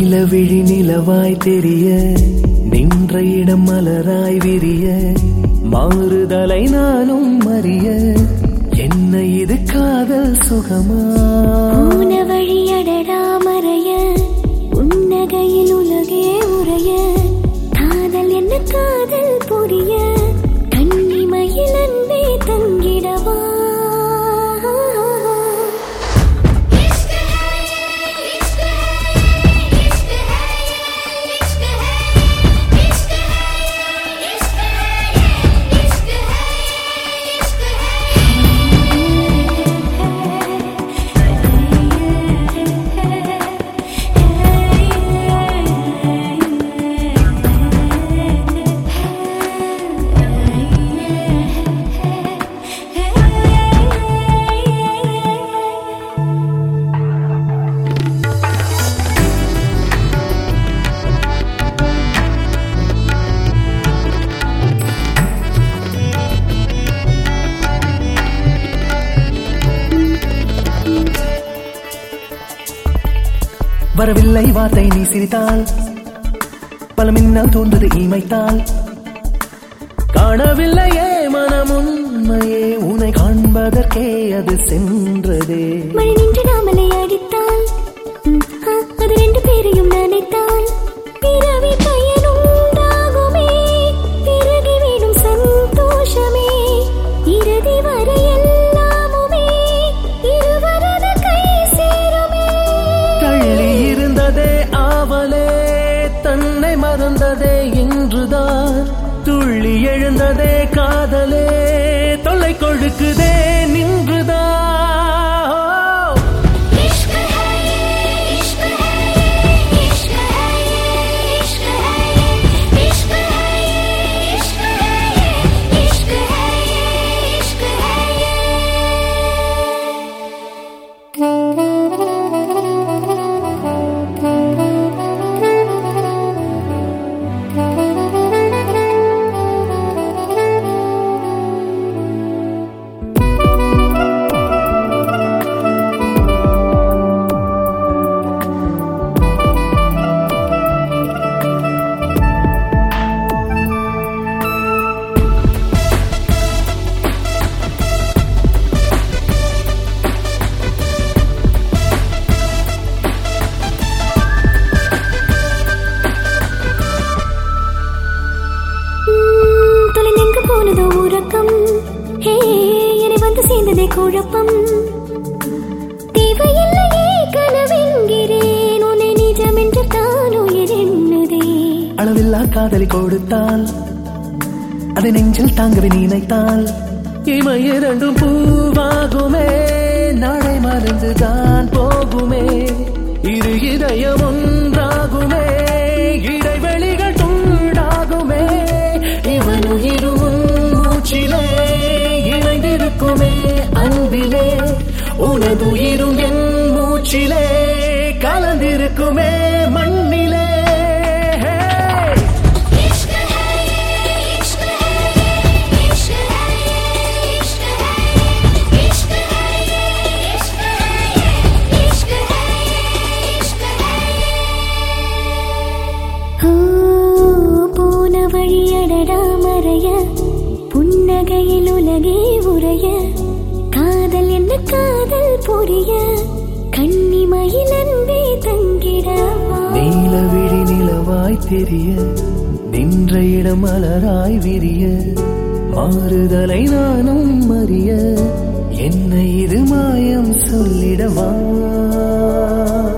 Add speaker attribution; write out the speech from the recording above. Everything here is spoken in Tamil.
Speaker 1: நீலவிழி நிலவாய் தெரிய நின்ற இடம் மலராய் விரிய மாறுதலை நானும் அறிய என்ன இது காதல் சுகமா
Speaker 2: போன வழியடடா மறைய உன்னகையில் உலகே உறைய காதல் என்ன காதல் புரிய கண்ணிமையில் அன்பே தங்கிடவா
Speaker 1: வரவில்லை வார்த்தை நீ சிரித்தால் பல மின்னல் தோன்றது இமைத்தால் காணவில்லையே மனம் உண்மையே உன்னை காண்பதற்கே அது சென்றதே
Speaker 2: மழை நின்று நாமலை அடித்தால் ம், ஆ, அது ரெண்டு பேரையும் நினைத்தால் பிறவி பயனுண்டாகுமே பிறகி விடும் சந்தோஷமே இறுதி வரை எல்லாமுமே இருவரது கை சேருமே
Speaker 1: தள்ளி இருந்ததே ஆவலே தன்னை மறந்ததே இன்றுதான் துள்ளி எழுந்ததே காதலே தொல்லை கொழுக்குதே நின்றுதான்
Speaker 2: इश्क है ये इश्क है ये इश्क है ये इश्क है ये इश्क है ये इश्क है ये इश्क है ये इश्क ம், தொலைந்தெங்கு போனதோ உறக்கம் ஹே என்னை வந்து சேர்ந்ததே குழப்பம் தேவையில்லையே கனவென்கிறேன் உன்னை நிஜம் என்று தான் உயிர் எண்ணுதே
Speaker 1: அளவில்லா காதலி கொடுத்தால் அதை நெஞ்சில் தாங்கவே நினைத்தால் இமை இரண்டும் பூவாகுமே நாளை மறந்துதான் போகுமே இரு இதயம் ஒன்றாகுமே இடைவெளிகள் துண்டாகுமே இவன் உயிரும் மூச்சிலே இணைந்திருக்குமே அன்பிலே உனது உயிரும் என் மூச்சிலே கலந்திருக்குமே மண்ணிலே
Speaker 2: इश्क है ये इश्क है ये इश्क है ये इश्क है इश्क है ये इश्क है ये इश्क है ये इश्क है போன வழியடடா மறைய புன்னகையில் உலகே உறைய காதல் என்ன காதல் புரிய கண்ணிமையில் அன்பே தங்கிடவா
Speaker 1: நீலவிழி நிலவாய் தெரிய நின்ற இடம் மலராய் விரிய மாறுதலை நானும் அறிய என்ன இது மாயம் சொல்லிடவா